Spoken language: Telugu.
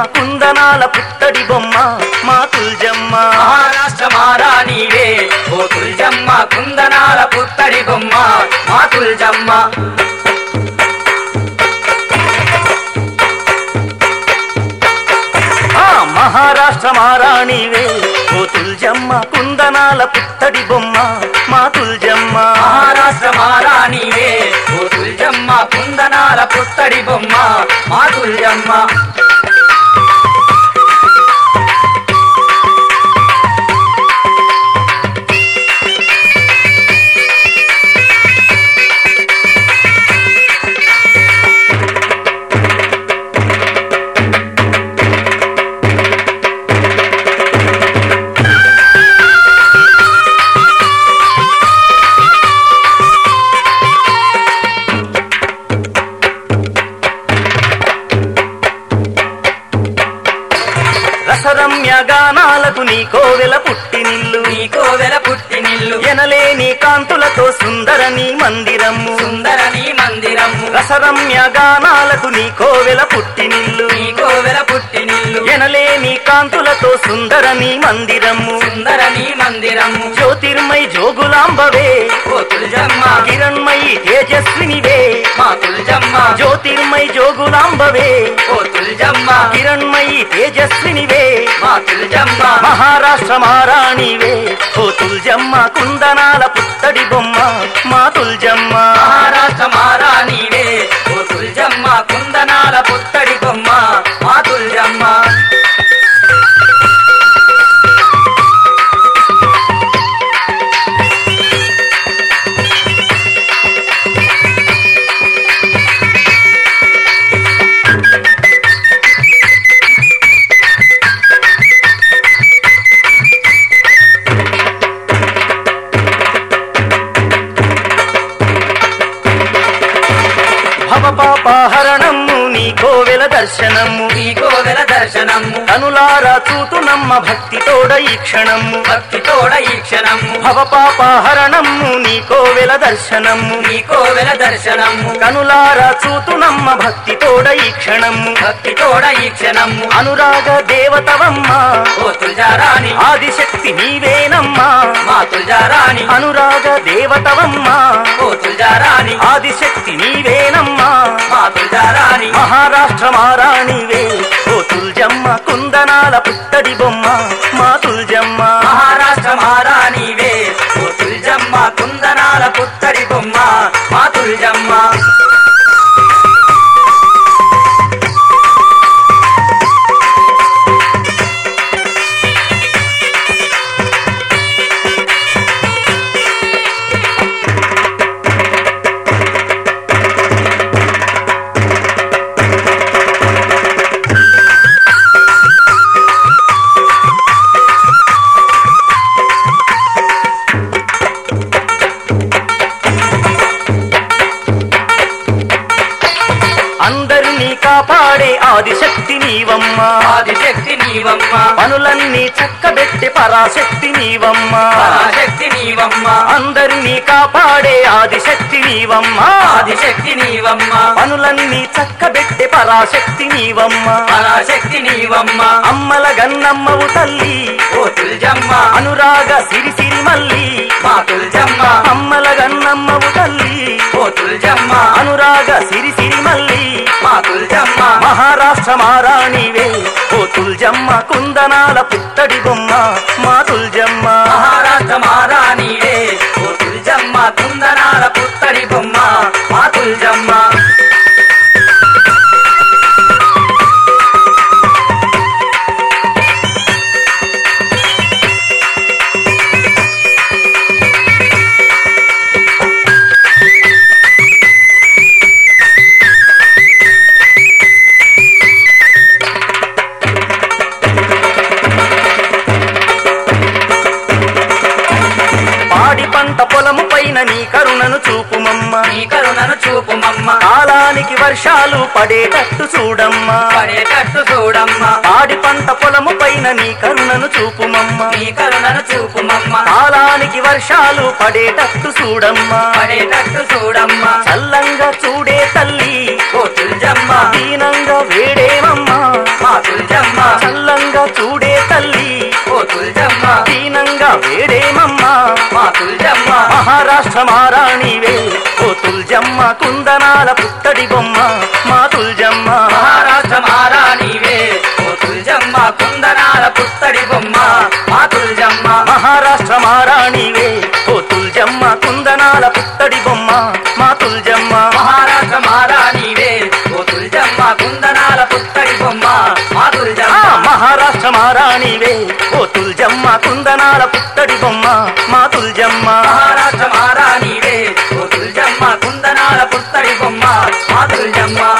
కుందనాల పుత్తడి బొమ్మ మా తుల్జమ్మ మహారాష్ట్ర మారాణివే ఓ తుల్జమ్మ కుందనాల పుత్తడి బొమ్మ మా తుల్జమ్మ ఆ మహారాష్ట్ర మారాణివే ఓ తుల్జమ్మ కుందనాల పుత్తడి బొమ్మ మా తుల్జమ్మ మహారాష్ట్ర మారాణివే ఓ తుల్జమ్మ కుందనాల పుత్తడి బొమ్మ మా తుల్జమ్మ రసరమ్య గానాలకు నీ కోవెల పుట్టినిల్లు నీ కోవెల పుట్టినిల్లు ఎనలేని కాంతులతో సుందర నీ మందిరము సుందర నీ మందిరము రసరమ్య గానాలకు నీ కోవెల పుట్టినిల్లు నీ కోవెల పుట్టినిల్లు ఎనలేని కాంతులతో సుందర నీ మందిరము సుందర నీ మందిరము జ్యోతిర్మై జోగులాంబవే ఓ తుల్జమ్మ కిరణ్మయి తేజస్వినివే మా తుల్జమ్మ జ్యోతిర్మై జోగులాంబవే ఓ తుల్జమ్మ కిరణ్మయి తేజస్వినివే మా తుల్జమ్మ మహారాష్ట్ర మారాణివే ఓ తుల్జమ్మ కుందనాల పుత్తడి బొమ్మ మా తుల్జమ్మ మహారాష్ట్ర మారాణివే ఓ తుల్జమ్మ కుందనాల పుత్తడి బొమ్మ మా తుల్జమ్మ భవపాపహరణము నీ కోవెల దర్శనము నీ కోవెల దర్శనము కనులారా చూతునమ్మ భక్తితోడ ఈ క్షణము భక్తితోడ ఈ క్షణము భవపాపహరణము నీ కోవెల దర్శనము నీ కోవెల దర్శనము కనులారా చూతునమ్మ భక్తితోడ ఈ క్షణము భక్తితోడ ఈ క్షణము అనురాగ దేవతవమ్మ ఓ తుల్జారాణి ఆదిశక్తి నీవేనమ్మా మా తుల్జారాణి అనురాగ దేవతవమ్మ ఓ తుల్జారాణి ఆదిశక్తి నీవేనమ్మా మా తుల్జారాణి మహారాష్ట్ర మారాణివే ఓ తుల్జమ్మ కుందనాల పుట్టడి బొమ్మ మా తుల్జమ్మ మహారాష్ట్ర మారాణివే ఓ తుల్జమ్మ కుందనాల పుత్తడి బొమ్మ మా తుల్జమ్మ అందరినీ కాపాడే ఆదిశక్తి నీవమ్మ ఆదిశక్తి నీవమ్మ పనులన్నీ చక్కబెట్టి పరాశక్తి నీవమ్మ పరాశక్తి నీవమ్మ అందరినీ కాపాడే ఆదిశక్తి నీవమ్మ ఆదిశక్తి నీవమ్మ పనులన్నీ చక్కబెట్టి పరాశక్తి నీవమ్మ పరాశక్తి నీవమ్మ అమ్మల గన్నమ్మవు తల్లి ఓ తుల్జమ్మ అనురాగ సిరి సిరి మల్లి మా తుల్జమ్మ అమ్మల గన్నమ్మవు తల్లి ఓ తుల్జమ్మ అనురాగ సిరి సిరి మల్లి మా తుల్జమ్మ మహారాష్ట్ర మారాణివే ఓ తుల్జమ్మ కుందనాల పుత్తడి బొమ్మ మా తుల్జమ్మ మహారాష్ట్ర మారాణివే ఓ తుల్జమ్మ కుందనాల పుత్తడి బొమ్మ మా తుల్జమ్మ పాడి పంట పొలము పైన నీ కరుణను చూపుమమ్మ నీ కరుణను చూపుమమ్మ కాలానికి వర్షాలు పడేటట్టు చూడమ్మా పడేటట్టు చూడమ్మ పాడి పంట పొలము పైన నీ కరుణను చూపుమమ్మ నీ కరుణను చూపుమమ్మ కాలానికి వర్షాలు పడేటట్టు చూడమ్మా పడేటట్టు చూడమ్మ చల్లంగా చూడే తల్లి ఓ తుల్జమ్మ దీనంగా వేడేమమ్మా మా తుల్జమ్మ తుల్జమ్మ దీనంగా వేడేమమ్మా మా తుల్జమ్మ మహారాష్ట్ర మారాణివే ఓ తుల్జమ్మ కుందనాల పుత్తడి బొమ్మ మా తుల్జమ్మ మహారాష్ట్ర మహారాణివే ఓ తుల్జమ్మ కుందనాల పుత్తడి బొమ్మ మా తుల్జమ్మ మహారాష్ట్ర మారాణివే ఓ తుల్జమ్మ కుందనాల పుత్తడి బొమ్మ మా తుల్జమ్మ మహారాష్ట్ర మహారాణివే ఓ తుల్జమ్మ కుందనాల పుత్తడి బొమ్మ మా ఆ, తుల్జమ్మ మహారాష్ట్ర మారాణివే ఓ తుల్జమ్మ కుందనాల పుత్తడి బొమ్మ మా తుల్జమ్మ మహారాష్ట్ర మహారాణివే ఓ తుల్జమ్మ కుందనాల పుత్తడి బొమ్మ మా తుల్జమ్మ